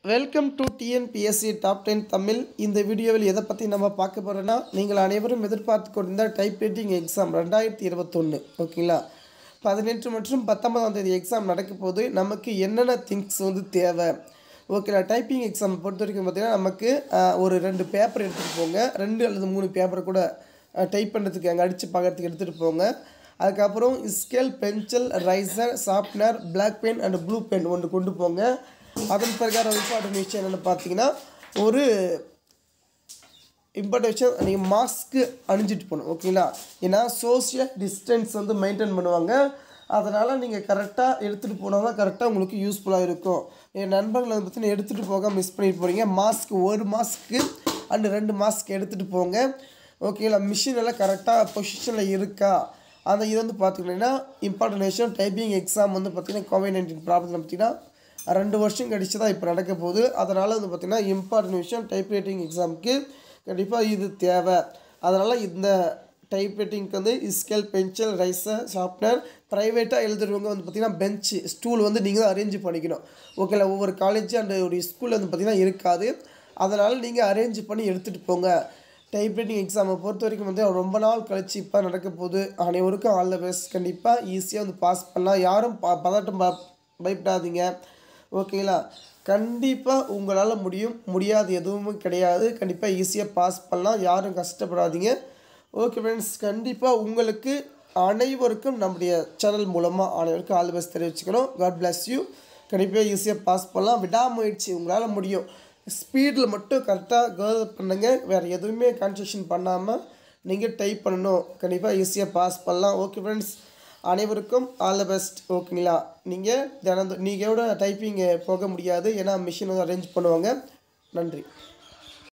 welcome to TNPSC top ten Tamil இந்த வீடியோவில் எதை பற்றி நம்ம பார்க்க போகிறோன்னா நீங்கள் அனைவரும் எதிர்பார்த்து கொண்டிருந்த டைப் ரைட்டிங் எக்ஸாம் ரெண்டாயிரத்தி இருபத்தொன்று ஓகேங்களா பதினெட்டு மற்றும் பத்தொன்பதாம் தேதி எக்ஸாம் நடக்க போது நமக்கு என்னென்ன திங்ஸ் வந்து தேவை ஓகேங்களா டைப்பிங் எக்ஸாம் பொறுத்த வரைக்கும் பார்த்தீங்கன்னா நமக்கு ஆஹ், ஒரு ரெண்டு பேப்பர் எடுத்துகிட்டு போங்க ரெண்டு அல்லது மூணு பேப்பர் கூட டைப் பண்ணுறதுக்கு அங்கே அடித்து பார்க்கறதுக்கு எடுத்துகிட்டு போங்க அதுக்கப்புறம் scale pencil eraser sharpener black pen and blue pen ஒன்று கொண்டு போங்க அதன் பிரகாரம் இம்பார்ட்டன்ட் விஷயம் என்னென்னு பார்த்தீங்கன்னா ஒரு இம்பார்ட்டன்ட் விஷயம் நீங்கள் மாஸ்க்கு அணிஞ்சிட்டு போகணும் ஓகேங்களா ஏன்னா சோஷியல் டிஸ்டன்ஸ் வந்து மெயின்டைன் பண்ணுவாங்க அதனால் நீங்கள் கரெக்டாக எடுத்துகிட்டு போனால் தான் கரெக்டாக உங்களுக்கு யூஸ்ஃபுல்லாக இருக்கும் என் நண்பர்கள் வந்து பார்த்தீங்கன்னா எடுத்துகிட்டு போக மிஸ் பண்ணிட்டு போகிறீங்க மாஸ்க் ஒரு மாஸ்க்கு அண்டு ரெண்டு மாஸ்க் எடுத்துகிட்டு போங்க ஓகேங்களா மிஷின் எல்லாம் கரெக்டாக பொசிஷனில் இருக்கா அந்த இது வந்து பார்த்துக்கிட்டிங்கன்னா இம்பார்ட்டன்ட் விஷயம் டைப்பிங் எக்ஸாம் வந்து பார்த்திங்கன்னா கோவிட் நைன்டீன் ப்ராப்ளம் பார்த்தீங்கன்னா ரெண்டு வருஷம் கழிச்சு தான் இப்போ நடக்க போகுது அதனால் வந்து பார்த்திங்கன்னா இம்பார்ட்டன்ட் விஷயம் டைப் ரைட்டிங் எக்ஸாமுக்கு கண்டிப்பாக இது தேவை அதனால் இந்த டைப் ரைட்டிங்க்கு வந்து ஸ்கேல் பென்சில் ரைசர் ஷார்ப்னர் ப்ரைவேட்டாக எழுதுறவங்க வந்து பார்த்திங்கன்னா பெஞ்சு ஸ்டூல் வந்து நீங்கள் தான் அரேஞ்ச் பண்ணிக்கணும் ஓகேல ஒவ்வொரு காலேஜ் அண்ட் ஒரு ஸ்கூலில் வந்து பார்த்திங்கன்னா இருக்காது அதனால் நீங்கள் அரேஞ்ச் பண்ணி எடுத்துகிட்டு போங்க டைப்ரைட்டிங் எக்ஸாமை பொறுத்த வரைக்கும் வந்து ரொம்ப நாள் கழிச்சு இப்போ நடக்க போகுது அனைவருக்கும் ஆல் த பெஸ்ட் கண்டிப்பாக ஈஸியாக வந்து பாஸ் பண்ணலாம் யாரும் ப பதட்டம் ப பயப்படாதீங்க ஓகேங்களா கண்டிப்பாக உங்களால் முடியும் முடியாது எதுவுமே கிடையாது கண்டிப்பாக ஈஸியாக பாஸ் பண்ணலாம் யாரும் கஷ்டப்படாதீங்க ஓகே ஃப்ரெண்ட்ஸ் கண்டிப்பாக உங்களுக்கு அனைவருக்கும் நம்முடைய சேனல் மூலமாக அனைவருக்கும் ஆல் த பெஸ்ட் தெரிவிச்சுக்கிறோம் காட் bless யூ கண்டிப்பாக ஈஸியாக பாஸ் பண்ணலாம் விடாமுயற்சி உங்களால் முடியும் ஸ்பீடில் மட்டும் கரெக்டாக கேர் பண்ணுங்கள் வேறு எதுவுமே கான்சன்ட்ரேஷன் பண்ணாமல் நீங்கள் டைப் பண்ணணும் கண்டிப்பாக ஈஸியாக பாஸ் பண்ணலாம் ஓகே ஃப்ரெண்ட்ஸ் அனைவருக்கும் ஆல் த பெஸ்ட் ஓகேங்களா நீங்கள் தினம் நீங்கள் டைப்பிங் போக முடியாது ஏன்னா மிஷின் வந்து அரேஞ்ச் பண்ணுவாங்க நன்றி